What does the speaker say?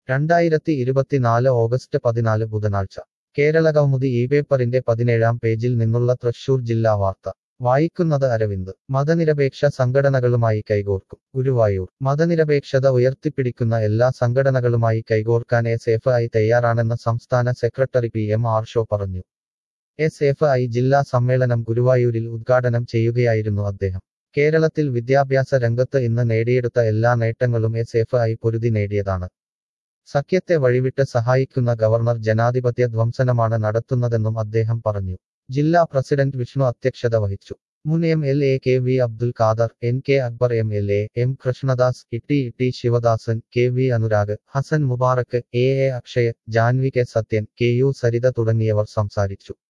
രണ്ടായിരത്തി ഇരുപത്തിനാല് ഓഗസ്റ്റ് പതിനാല് ബുധനാഴ്ച കേരളകൗമുദി ഈ പേപ്പറിന്റെ പതിനേഴാം പേജിൽ നിന്നുള്ള തൃശൂർ ജില്ലാ വാർത്ത വായിക്കുന്നത് അരവിന്ദ് മതനിരപേക്ഷ സംഘടനകളുമായി കൈകോർക്കും ഗുരുവായൂർ മതനിരപേക്ഷത ഉയർത്തിപ്പിടിക്കുന്ന എല്ലാ സംഘടനകളുമായി കൈകോർക്കാൻ എസ് എഫ് ഐ തയ്യാറാണെന്ന് സംസ്ഥാന സെക്രട്ടറി പി എം ആർഷോ പറഞ്ഞു എസ് എഫ് ഐ ജില്ലാ സമ്മേളനം ഗുരുവായൂരിൽ ഉദ്ഘാടനം ചെയ്യുകയായിരുന്നു അദ്ദേഹം കേരളത്തിൽ വിദ്യാഭ്യാസ രംഗത്ത് ഇന്ന് നേടിയെടുത്ത എല്ലാ നേട്ടങ്ങളും എസ് എഫ് ഐ പൊരുതി നേടിയതാണ് സഖ്യത്തെ വഴിവിട്ട് സഹായിക്കുന്ന ഗവർണർ ജനാധിപത്യ ധ്വംസനമാണ് നടത്തുന്നതെന്നും അദ്ദേഹം പറഞ്ഞു ജില്ലാ പ്രസിഡന്റ് വിഷ്ണു അധ്യക്ഷത വഹിച്ചു മുൻ M L A K V Abdul Khader N K Akbar M L A M Krishnadas Itty Itty Sivadasan K V Anurag Hassan Mubarak A A Akshay Janvi K Sathyan K U Saritha തുടങ്ങിയവർ സംസാരിച്ചു